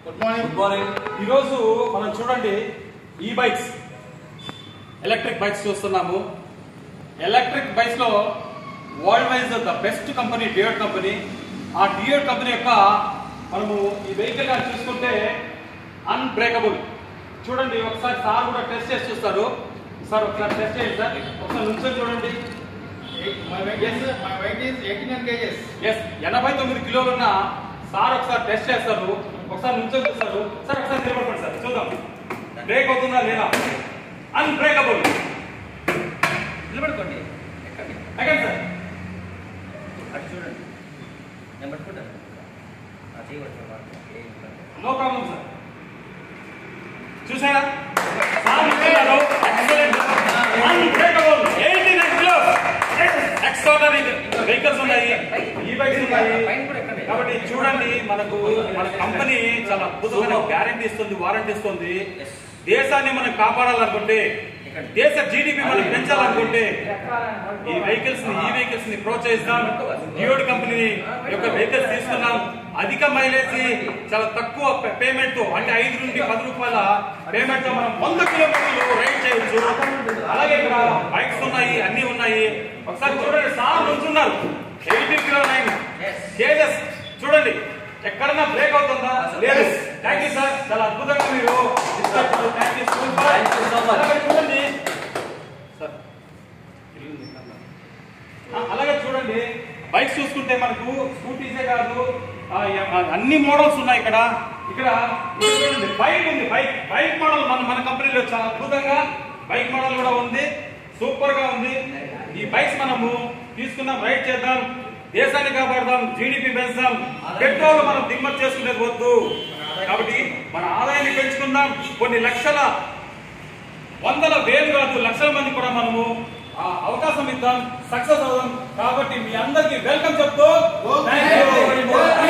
Good morning good morning ఈరోజు మనం చూడండి ఈ బైక్స్ ఎలక్ట్రిక్ బైక్స్ చూస్తున్నాము ఎలక్ట్రిక్ బైక్స్ లో worldwide the best company డియోడ్ కంపెనీ ఆ డియోడ్ కంపెనీ యొక్క మనము ఈ వెహికల్ గాని చూసుకుంటే అన్బ్రేకబుల్ చూడండి ఒకసారి సార్ కూడా టెస్ట్ చేసి చూస్తారు సార్ ఒకసారి టెస్ట్ చేయండి సార్ ఒకసారి నుంచొని చూడండి my weight is my weight is 89 KGs yes ఎనభై తొమ్మిది కిలోలు ఉన్న సార్ ఒకసారి టెస్ట్ చేస్తారు ఒకసారి నుంచొని చూస్తారు సార్ ఒకసారి నిలబడండి సార్ చూద్దాం బ్రేక్ అవుతుందా లేదా అన్బ్రేకబుల్ నిలబడుకోండి ఎక్కండి అగన్ సార్ అటు చూడండి నేను పట్టుకుంటాను ఆ చేయి పట్టుకోండి ఏం కాదు. నో ప్రాబ్లం సార్ చూసారా సార్ ఇస్తున్నారు excellent unbreakable eighty nine kilos extraordinary vehicles ఉన్నాయి ఈ బైక్స్ ఉన్నాయి పైన కూడా ఎక్కండి కాబట్టి చూడండి మనకు మన కంపెనీ చాలా అద్భుతమైన గ్యారంటీ ఇస్తుంది వారంటీ ఇస్తుంది దేశాన్ని మనం కాపాడాలనుకుంటే దేశ జీడిపి మనం పెంచాలనుకుంటే ఈ వెహికల్స్ ని ఈ వెహికల్స్ ని ప్రోత్సహిస్తాం డియోడ్ కంపెనీ యొక్క వెహికల్స్ తీసుకున్నాం అధిక మైలేజ్ చాలా తక్కువ పేమెంట్ తో అంటే ఐదు నుండి పది రూపాయల పేమెంట్ తో మనం వంద కిలోమీటర్లు రైడ్ చేయొచ్చు అలాగే ఇక్కడ బైక్స్ ఉన్నాయి అన్ని ఉన్నాయి ఒకసారి చూడండి సార్ నుంచున్నారు ఎయిటీ కిలో నైన్ కేజెస్ చూడండి ఎక్కడన్నా బ్రేక్ అవుతుందా లేదు థ్యాంక్ యూ సార్ చాలా అద్భుతంగా మీరు ఇస్తారు thank you so much Thank you so much. అలాగే చూడండి సార్ ఆ, అలాగే చూడండి బైక్స్ చూసుకుంటే మనకు స్కూటీసే కాదు ఆ, ఎ- ఆ, అన్ని మోడల్స్ ఉన్నాయి ఇక్కడ ఇక్కడ ఇక్కడ చూడండి బైక్ ఉంది బైక్ బైక్ మోడల్ మన మన కంపెనీలో చాలా అద్భుతంగా బైక్ మోడల్ కూడా ఉంది సూపర్ గా ఉంది ఈ బైక్స్ మనము తీసుకుందాం రైడ్ చేద్దాం దేశాన్ని కాపాడదాం జీడిపి పెంచుదాం పెట్రోల్ మనం దిగుమతి చేసుకునేది వద్దు కాబట్టి మన ఆదాయాన్ని పెంచుకుందాం కొన్ని లక్షల వందల వేలు కాదు లక్షల మంది కూడా మనము ఆ అవకాశం ఇద్దాం సక్సెస్ అవుదాం కాబట్టి మీ అందరికి వెల్కమ్ చెప్తూ థ్యాంక్ యూ